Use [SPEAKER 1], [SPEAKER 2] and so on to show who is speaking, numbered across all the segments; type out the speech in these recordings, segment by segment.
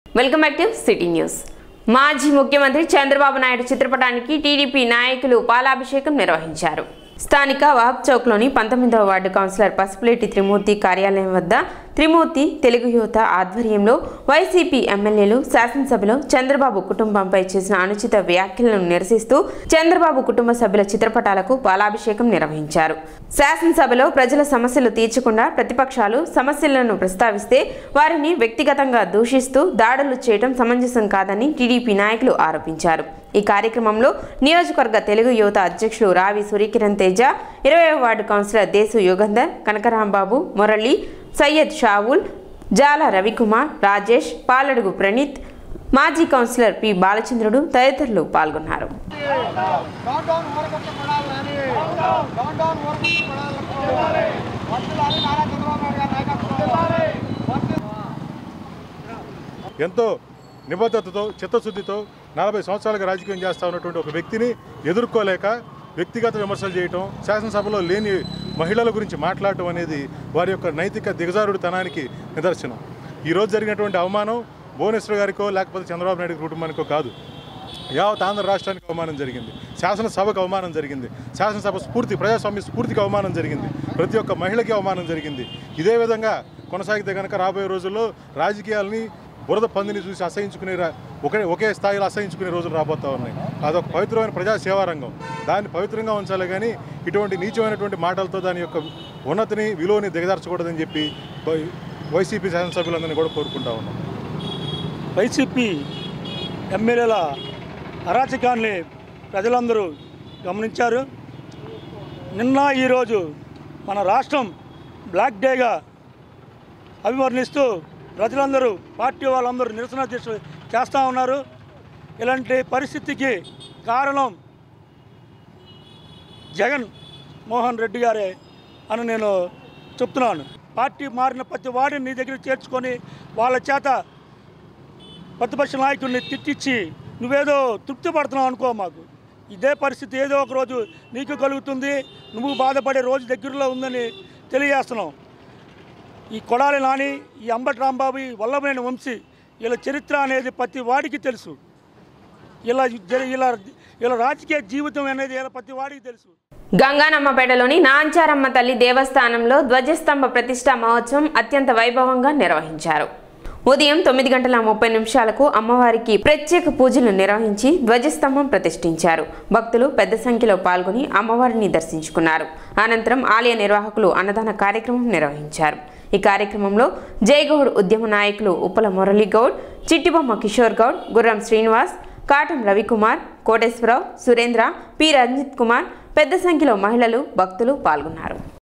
[SPEAKER 1] Welcome back to city news మాజీ ముఖ్యమంత్రి చంద్రబాబు నాయుడు చిత్రపటానికి టీడీపీ నాయకులు పాలాభిషేకం నిర్వహించారు స్థానిక వహబ్ చౌక్లోని పంతొమ్మిదవ వార్డు కౌన్సిలర్ పసుపులేటి త్రిమూర్తి కార్యాలయం వద్ద త్రిమూర్తి తెలుగు యువత ఆధ్వర్యంలో వైసీపీ ఎమ్మెల్యేలు శాసనసభలో చంద్రబాబు కుటుంబంపై చేసిన అనుచిత వ్యాఖ్యలను నిరసిస్తూ చంద్రబాబు కుటుంబ సభ్యుల చిత్రపటాలకు పాలాభిషేకం నిర్వహించారు శాసనసభలో ప్రజల సమస్యలు తీర్చకుండా ప్రతిపక్షాలు సమస్యలను ప్రస్తావిస్తే వారిని వ్యక్తిగతంగా దూషిస్తూ దాడులు చేయడం సమంజసం కాదని టీడీపీ నాయకులు ఆరోపించారు ఈ కార్యక్రమంలో నియోజకవర్గ తెలుగు యువత అధ్యక్షులు రావి సూర్యకిరణ్ తేజ ఇరవై వార్డు కౌన్సిలర్ దేశు యోగంధర్ కనకరాంబాబు మురళి సయ్యద్ షావుల్ జాల రవికుమార్ రాజేష్ పాలడుగు ప్రణీత్ మాజీ కౌన్సిలర్ పి బాలచంద్రుడు తదితరులు పాల్గొన్నారు
[SPEAKER 2] డౌన్ డౌన్ ఊరకొట్ట పడాలని డౌన్ డౌన్ ఊరకొట్ట పడాలని వర్తిల్లాలి నారా చంద్రబాబు నాయుడు గారి నాయకత్వం వర్తిల్లాలి.
[SPEAKER 3] ఎంతో నిబద్ధతతో చిత్తశుద్ధితో నలభై సంవత్సరాలుగా రాజకీయం చేస్తా ఉన్నటువంటి ఒక వ్యక్తిని ఎదుర్కోలేక వ్యక్తిగత విమర్శలు చేయటం శాసనసభలో లేని మహిళల గురించి మాట్లాడటం అనేది వారి యొక్క నైతిక దిగజారుడుతనానికి నిదర్శనం ఈరోజు జరిగినటువంటి అవమానం భువనేశ్వర్ గారికో లేకపోతే చంద్రబాబు నాయుడు గారి కుటుంబానికో కాదు యావత్ ఆంధ్ర రాష్ట్రానికి అవమానం జరిగింది శాసనసభకు అవమానం జరిగింది శాసనసభ స్ఫూర్తి ప్రజాస్వామ్య స్ఫూర్తికి అవమానం జరిగింది ప్రతి ఒక్క మహిళకి అవమానం జరిగింది ఇదే విధంగా కొనసాగితే కనుక రాబోయే రోజుల్లో రాజకీయాలని బురద పందిని చూసి అసహించుకునే రా- ఒకే ఒకే స్థాయిలో అసహించుకునే రోజులు రాబోతా ఉన్నాయి అదొక పవిత్రమైన ప్రజా సేవా రంగం దాన్ని పవిత్రంగా ఉంచాలి కానీ ఇటువంటి నీచమైనటువంటి మాటలతో దాని యొక్క ఉన్నతిని విలువని దిగజార్చకూడదని చెప్పి వై- వైసీపీ శాసనసభ్యులందరినీ కూడా కోరుకుంటా ఉన్నాం
[SPEAKER 4] వైసీపీ ఎమ్మెల్యేల అరాచకాన్ని ప్రజలందరూ గమనించారు నిన్న ఈరోజు మన రాష్ట్రం బ్లాక్ డేగా అభివర్ణిస్తూ ప్రజలందరూ పార్టీ వాళ్ళందరూ నిరసన దీక్ష చేస్తూ ఉన్నారు ఇలాంటి పరిస్థితికి కారణం జగన్ మోహన్ రెడ్డి గారే అని నేను చెప్తున్నాను పార్టీ మారిన ప్రతి వాడిని నీ దగ్గర చేర్చుకొని వాళ్ళ చేత ప్రతిపక్ష నాయకుడిని తిట్టించి నువ్వేదో తృప్తి పడుతున్నావు అనుకో మాకు ఇదే పరిస్థితి ఏదో ఒక రోజు నీకు కలుగుతుంది నువ్వు బాధపడే రోజు దగ్గరలో ఉందని తెలియజేస్తున్నాం ఈ కొడాలి నాని ఈ అంబటి రాంబాబు ఈ వల్లభనేని వంశీ వీళ్ళ చరిత్ర అనేది ప్రతి వాడికి తెలుసు ఇలా జరి- ఇలా ఇలా రాజకీయ జీవితం అనేది ఇలా ప్రతి వాడికి తెలుసు
[SPEAKER 1] గంగానమ్మపేటలోని నాంచారమ్మ తల్లి దేవస్థానంలో ధ్వజస్తంభ ప్రతిష్టా మహోత్సవం అత్యంత వైభవంగా నిర్వహించారు ఉదయం తొమ్మిది గంటల ముప్పై నిమిషాలకు అమ్మవారికి ప్రత్యేక పూజలు నిర్వహించి ధ్వజస్తంభం ప్రతిష్ఠించారు భక్తులు పెద్ద సంఖ్యలో పాల్గొని అమ్మవారిని దర్శించుకున్నారు అనంతరం ఆలయ నిర్వాహకులు అన్నదాన కార్యక్రమం నిర్వహించారు ఈ కార్యక్రమంలో జయగౌడ్ ఉద్యమ నాయకులు ఉప్పల మురళీ గౌడ్ చిట్టిబొమ్మ కిషోర్ గౌడ్ గుర్రం శ్రీనివాస్ కాటం రవికుమార్ కోటేశ్వరరావు సురేంద్ర పి రంజిత్ కుమార్ పెద్ద సంఖ్యలో మహిళలు భక్తులు పాల్గొన్నారు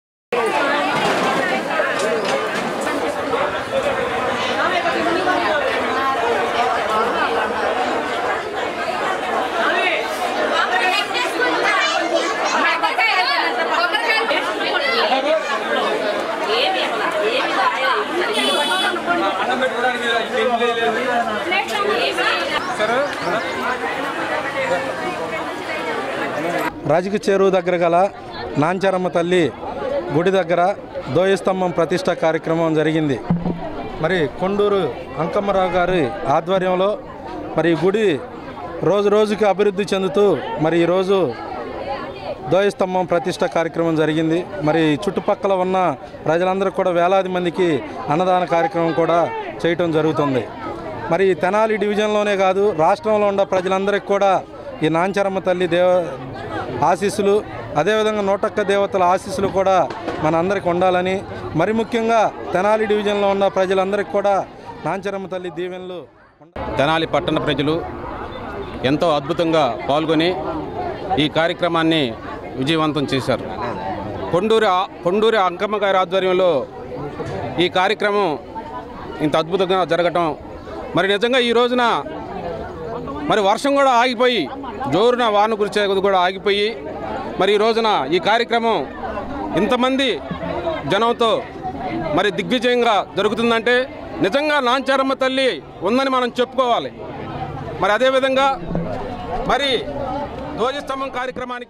[SPEAKER 5] రాజుకి చెరువు దగ్గర గల నాంచారమ్మ తల్లి గుడి దగ్గర దోయస్తంభం ప్రతిష్ట కార్యక్రమం జరిగింది మరి కొండూరు అంకమ్మరావు గారి ఆధ్వర్యంలో మరి ఈ గుడి రోజు రోజుకి అభివృద్ధి చెందుతూ మరి ఈరోజు దోయస్తంభం ప్రతిష్ట కార్యక్రమం జరిగింది మరి చుట్టుపక్కల ఉన్న ప్రజలందరూ కూడా వేలాది మందికి అన్నదాన కార్యక్రమం కూడా చేయటం జరుగుతుంది మరి ఈ తెనాలి డివిజన్లోనే కాదు రాష్ట్రంలో ఉన్న ప్రజలందరికీ కూడా ఈ నాంచరమ్మ తల్లి దేవ ఆశీస్సులు అదేవిధంగా నూటొక్క దేవతల ఆశీస్సులు కూడా మన అందరికి ఉండాలని మరి ముఖ్యంగా తెనాలి డివిజన్లో ఉన్న ప్రజలందరికీ కూడా నాంచరమ్మ తల్లి దీవెనలు
[SPEAKER 6] తెనాలి పట్టణ ప్రజలు ఎంతో అద్భుతంగా పాల్గొని ఈ కార్యక్రమాన్ని విజయవంతం చేశారు కొండూరి ఆ- కొండూరి అంకమ్మ గారి ఆధ్వర్యంలో ఈ కార్యక్రమం ఇంత అద్భుతంగా జరగటం మరి నిజంగా ఈ రోజున మరి వర్షం కూడా ఆగిపోయి జోరున వాన కురిచేది కూడా ఆగిపోయి మరి ఈ రోజున ఈ కార్యక్రమం ఇంతమంది జనంతో మరి దిగ్విజయంగా జరుగుతుందంటే నిజంగా నాంచారమ్మ తల్లి ఉందని మనం చెప్పుకోవాలి మరి అదేవిధంగా మరి ధ్వజస్తంభం కార్యక్రమానికి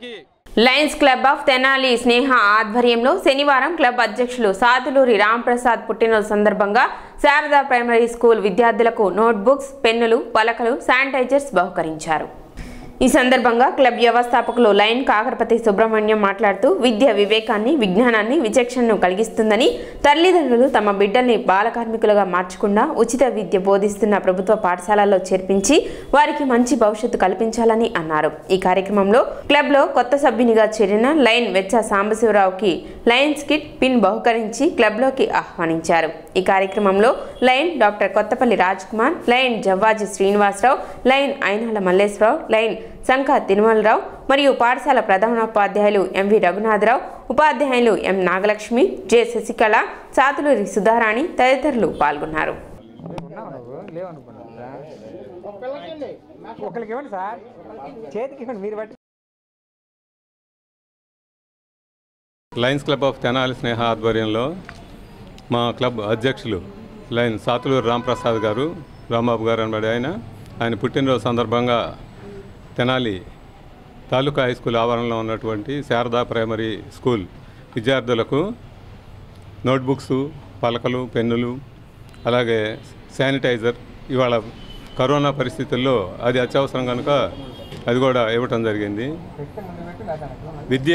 [SPEAKER 1] lions club of Tenali Sneha ఆధ్వర్యంలో శనివారం క్లబ్ అధ్యక్షులు సాతులూరి రాంప్రసాద్ పుట్టినరోజు సందర్భంగా శారదా ప్రైమరీ స్కూల్ విద్యార్థులకు నోట్బుక్స్ పెన్నులు పలకలు శానిటైజర్స్ బహుకరించారు ఈ సందర్భంగా క్లబ్ వ్యవస్థాపకులు లైన్ కాకరపతి సుబ్రహ్మణ్యం మాట్లాడుతూ విద్య వివేకాన్ని విజ్ఞానాన్ని విచక్షణను కలిగిస్తుందని తల్లిదండ్రులు తమ బిడ్డల్ని బాలకార్మికులుగా మార్చకుండా ఉచిత విద్య బోధిస్తున్న ప్రభుత్వ పాఠశాలల్లో చేర్పించి వారికి మంచి భవిష్యత్తు కల్పించాలని అన్నారు ఈ కార్యక్రమంలో క్లబ్లో కొత్త సభ్యునిగా చేరిన లైన్ వెచ్చ సాంబశివరావుకి లయన్స్ కిట్ పిన్ బహుకరించి క్లబ్లోకి ఆహ్వానించారు ఈ కార్యక్రమంలో lion doctor Kothapalli Raj Kumar lion Javvaji Srinivasarao lion Ainala Malleswararao lion Shankha Tirumalarao మరియు పాఠశాల ప్రధానోపాధ్యాయులు ఎంవి రఘునాథరావు ఉపాధ్యాయులు ఎం నాగలక్ష్మి జె శశికళ సాతులూరి సుధారాణి తదితరులు పాల్గొన్నారు
[SPEAKER 2] ఒకరికి ఇవ్వండి సార్ చేతికి ఇవ్వండి మీరు బట్టి
[SPEAKER 7] lions club of Tenali Sneha ఆధ్వర్యంలో మా క్లబ్ అధ్యక్షులు లైన్ సాతులూరు రాంప్రసాద్ గారు రాంబాబు గారు అనబడి ఆయన ఆయన పుట్టినరోజు సందర్భంగా తెనాలి తాలూకా హై స్కూల్ ఆవరణలో ఉన్నటువంటి శారదా ప్రైమరీ స్కూల్ విద్యార్థులకు నోట్బుక్స్ పలకలు పెన్నులు అలాగే శానిటైజర్ ఇవాళ కరోనా పరిస్థితుల్లో అది అత్యవసరం కనుక అది కూడా ఇవ్వటం జరిగింది విద్య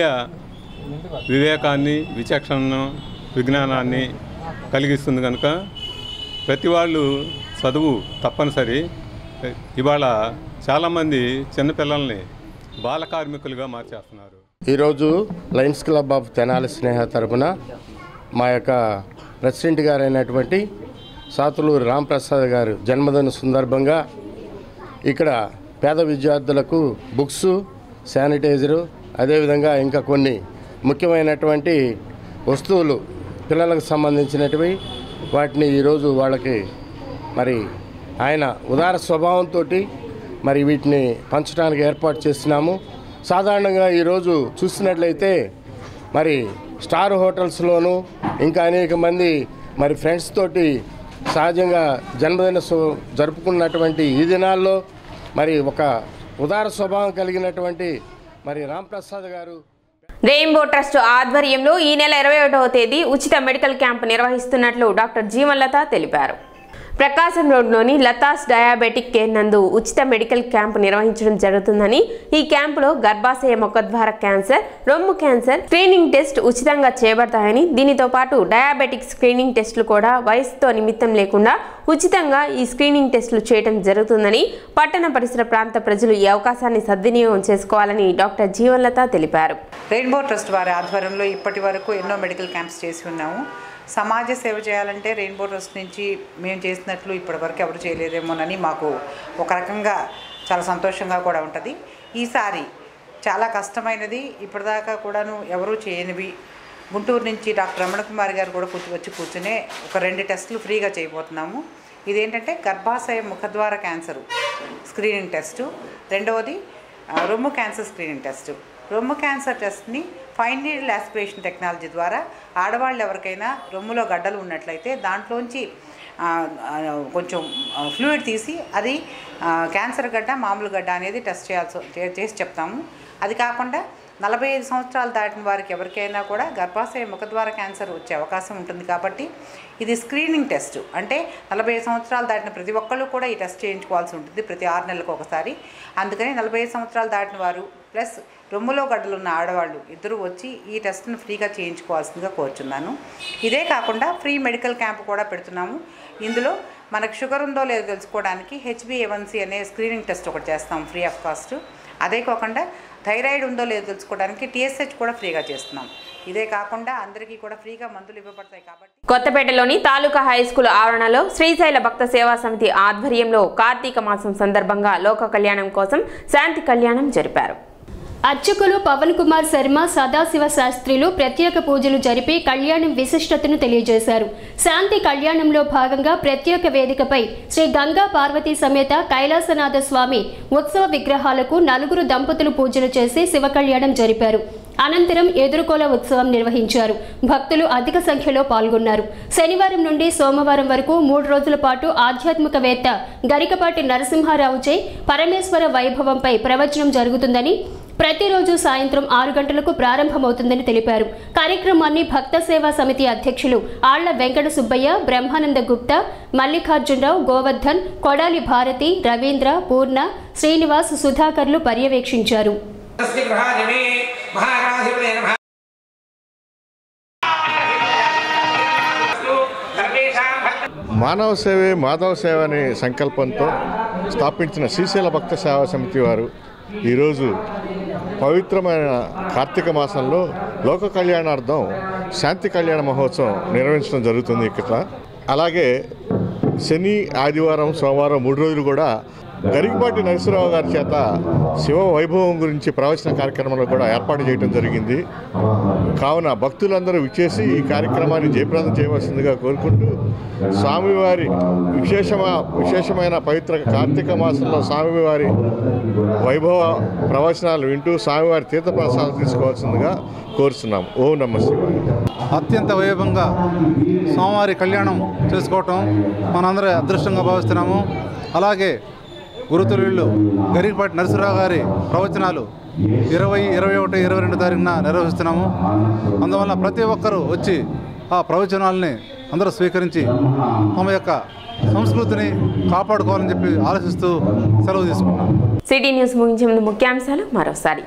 [SPEAKER 7] వివేకాన్ని విచక్షణను విజ్ఞానాన్ని కలిగిస్తుంది కనుక ప్రతి వాళ్ళు చదువు తప్పనిసరి ఇవాళ చాలామంది చిన్నపిల్లల్ని బాల కార్మికులుగా మార్చేస్తున్నారు
[SPEAKER 8] ఈరోజు lions club of Tenali Sneha తరపున మా యొక్క ప్రెసిడెంట్ గారైనటువంటి సాతులూరు రాంప్రసాద్ గారు జన్మదిన సందర్భంగా ఇక్కడ పేద విద్యార్థులకు బుక్స్ శానిటైజరు అదేవిధంగా ఇంకా కొన్ని ముఖ్యమైనటువంటి వస్తువులు పిల్లలకు సంబంధించినటివి వాటిని ఈరోజు వాళ్ళకి మరి ఆయన ఉదార స్వభావంతో మరి వీటిని పంచడానికి ఏర్పాటు చేసినాము సాధారణంగా ఈరోజు చూసినట్లయితే మరి స్టార్ హోటల్స్లోను ఇంకా అనేక మంది మరి ఫ్రెండ్స్ తోటి సహజంగా జన్మదిన సు- జరుపుకున్నటువంటి ఈ దినాల్లో మరి ఒక ఉదార స్వభావం కలిగినటువంటి మరి రాంప్రసాద్ గారు
[SPEAKER 1] రెయిన్బో ట్రస్ట్ ఆధ్వర్యంలో ఈ నెల ఇరవై ఒకటవ తేదీ ఉచిత మెడికల్ క్యాంప్ నిర్వహిస్తున్నట్లు డాక్టర్ జీవన్లత తెలిపారు ప్రకాశం రోడ్లోని లతాస్ డయాబెటిక్ కేర్ నందు ఉచిత మెడికల్ క్యాంప్ నిర్వహించడం జరుగుతుందని ఈ క్యాంపులో గర్భాశయ ముఖద్వార క్యాన్సర్ రొమ్ము క్యాన్సర్ స్క్రీనింగ్ టెస్ట్ ఉచితంగా చేయబడతాయని దీనితో పాటు డయాబెటిక్ స్క్రీనింగ్ టెస్టులు కూడా వయసుతో నిమిత్తం లేకుండా ఉచితంగా ఈ స్క్రీనింగ్ టెస్టులు చేయడం జరుగుతుందని పట్టణ పరిసర ప్రాంత ప్రజలు ఈ అవకాశాన్ని సద్వినియోగం చేసుకోవాలని డాక్టర్ జీవన్లత తెలిపారు
[SPEAKER 9] రెయిన్బో ట్రస్ట్ వారి ఆధ్వర్యంలో ఇప్పటి వరకు ఎన్నో మెడికల్ క్యాంప్స్ చేసి ఉన్నాము సమాజ సేవ చేయాలంటే రెయిన్బో ట్రస్ట్ నుంచి మేము చేసినట్లు ఇప్పటివరకు ఎవరు చేయలేదేమోనని మాకు ఒక రకంగా చాలా సంతోషంగా కూడా ఉంటుంది ఈసారి చాలా కష్టమైనది ఇప్పటిదాకా కూడాను ఎవరూ చేయనివి గుంటూరు నుంచి డాక్టర్ రమణ కుమార్ గారు కూడా కూర్చు వచ్చి కూర్చునే ఒక రెండు టెస్టులు ఫ్రీగా చేయబోతున్నాము ఇదేంటంటే గర్భాశయ ముఖద్వార క్యాన్సరు స్క్రీనింగ్ టెస్టు రెండవది ఆ, రొమ్ము క్యాన్సర్ స్క్రీనింగ్ టెస్ట్ రొమ్ము క్యాన్సర్ టెస్ట్ని ఫైన్ నీడిల్ ఆస్పిరేషన్ టెక్నాలజీ ద్వారా ఆడవాళ్ళు ఎవరికైనా రొమ్ములో గడ్డలు ఉన్నట్లయితే దాంట్లోంచి ఆ, ఆ, కొంచెం ఫ్లూయిడ్ తీసి అది ఆ, క్యాన్సర్ గడ్డ మామూలు గడ్డ అనేది టెస్ట్ చేయాల్సి చే- చేసి చెప్తాము అది కాకుండా నలభై ఐదు సంవత్సరాలు దాటిన వారికి ఎవరికైనా కూడా గర్భాశయ ముఖద్వార క్యాన్సర్ వచ్చే అవకాశం ఉంటుంది కాబట్టి ఇది స్క్రీనింగ్ టెస్ట్ అంటే నలభై ఐదు సంవత్సరాలు దాటిన ప్రతి ఒక్కళ్ళు కూడా ఈ టెస్ట్ చేయించుకోవాల్సి ఉంటుంది ప్రతి ఆరు నెలలకు ఒకసారి అందుకని నలభై ఐదు సంవత్సరాలు దాటిన వారు ప్లస్ రొమ్ములో గడ్డలు ఉన్న ఆడవాళ్ళు ఇద్దరు వచ్చి ఈ టెస్ట్ను ఫ్రీగా చేయించుకోవాల్సిందిగా కోరుచున్నాను ఇదే కాకుండా ఫ్రీ మెడికల్ క్యాంప్ కూడా పెడుతున్నాము ఇందులో మనకు షుగర్ ఉందో లేదో తెలుసుకోవడానికి హెచ్బిఏవన్సీ అనే స్క్రీనింగ్ టెస్ట్ ఒకటి చేస్తాం ఫ్రీ ఆఫ్ కాస్ట్ అదే కాకుండా థైరాయిడ్ ఉందో లేదో తెలుసుకోవడానికి టీఎస్హెచ్ కూడా ఫ్రీగా చేస్తున్నాం ఇదే కాకుండా అందరికీ కూడా ఫ్రీగా మందులు ఇవ్వబడతాయి కాబట్టి
[SPEAKER 1] కొత్తపేటలోని తాలూకా హై స్కూల్ ఆవరణలో శ్రీశైల భక్త సేవా సమితి ఆధ్వర్యంలో కార్తీక మాసం సందర్భంగా లోక కళ్యాణం కోసం శాంతి కళ్యాణం జరిపారు
[SPEAKER 10] అర్చకులు పవన్ కుమార్ శర్మ సదాశివ శాస్త్రిలు ప్రత్యేక పూజలు జరిపి కళ్యాణం విశిష్టతను తెలియజేశారు శాంతి కళ్యాణంలో భాగంగా ప్రత్యేక వేదికపై శ్రీ గంగా పార్వతీ సమేత కైలాసనాథ స్వామి ఉత్సవ విగ్రహాలకు నలుగురు దంపతులు పూజలు చేసి శివ కళ్యాణం జరిపారు అనంతరం ఎదుర్కోల ఉత్సవం నిర్వహించారు భక్తులు అధిక సంఖ్యలో పాల్గొన్నారు శనివారం నుండి సోమవారం వరకు మూడు రోజుల పాటు ఆధ్యాత్మికవేత్త గరికపాటి నరసింహారావుచే పరమేశ్వర వైభవంపై ప్రవచనం జరుగుతుందని ప్రతిరోజు సాయంత్రం ఆరు గంటలకు ప్రారంభమవుతుందని తెలిపారు కార్యక్రమాన్ని భక్త సేవా సమితి అధ్యక్షులు ఆళ్ల వెంకట సుబ్బయ్య బ్రహ్మానంద గుప్తా మల్లికార్జునరావు గోవర్ధన్ కొడాలి భారతి రవీంద్ర పూర్ణ శ్రీనివాస్ సుధాకర్లు పర్యవేక్షించారు
[SPEAKER 11] మానవ సేవే మాధవ సేవ అనే సంకల్పంతో స్థాపించిన శ్రీశైల భక్త సేవా సమితి వారు ఈరోజు పవిత్రమైన కార్తీక మాసంలో లోక కళ్యాణార్థం శాంతి కళ్యాణ మహోత్సవం నిర్వహించడం జరుగుతుంది ఇక్కడ అలాగే శని ఆదివారం సోమవారం మూడు రోజులు కూడా గరికపాటి నరసింహరావు గారి చేత శివ వైభవం గురించి ప్రవచన కార్యక్రమాలు కూడా ఏర్పాటు చేయడం జరిగింది కావున భక్తులందరూ విచ్చేసి ఈ కార్యక్రమాన్ని జయప్రదం చేయవలసిందిగా కోరుకుంటూ స్వామివారి విశేషమ విశేషమైన పవిత్ర కార్తీక మాసంలో స్వామివారి వైభవ ప్రవచనాలు వింటూ స్వామివారి తీర్థప్రసాదం తీసుకోవాల్సిందిగా కోరుతున్నాం ఓం నమ శివాయ
[SPEAKER 5] అత్యంత వైభవంగా స్వామివారి కళ్యాణం చేసుకోవటం మనందరి అదృష్టంగా భావిస్తున్నాము అలాగే గురుతులు గరికపాటి నరసింహరావు గారి ప్రవచనాలు ఇరవై ఇరవై ఒకటి ఇరవై రెండు తారీఖున నిర్వహిస్తున్నాము అందువల్ల ప్రతి ఒక్కరూ వచ్చి ఆ ప్రవచనాలని అందరూ స్వీకరించి తమ యొక్క సంస్కృతిని కాపాడుకోవాలని చెప్పి ఆలోచిస్తూ సెలవు తీసుకున్నాం
[SPEAKER 1] సిటీ న్యూస్ ముగించే ముందు ముఖ్యాంశాలు మరోసారి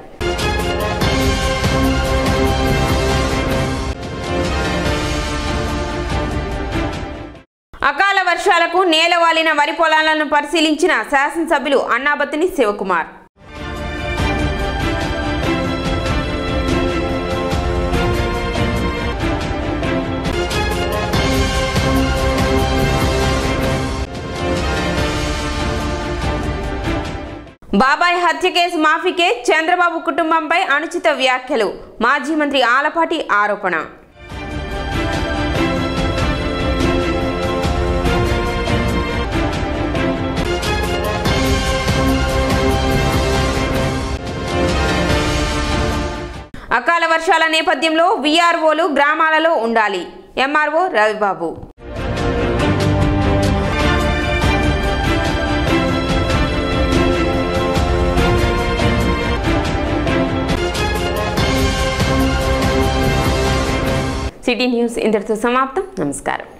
[SPEAKER 1] అకాల వర్షాలకు నేలవాలిన వరి పొలాలను పరిశీలించిన శాసనసభ్యులు అన్నాబత్తిని శివకుమార్ బాబాయ్ హత్య కేసు మాఫీకే చంద్రబాబు కుటుంబంపై అనుచిత వ్యాఖ్యలు మాజీ మంత్రి ఆలపాటి ఆరోపణ అకాల వర్షాల నేపథ్యంలో వీఆర్ఓలు గ్రామాలలో ఉండాలి ఎంఆర్ఓ రవిబాబు సిటీ న్యూస్ ఇంతటితో సమాప్తం నమస్కారం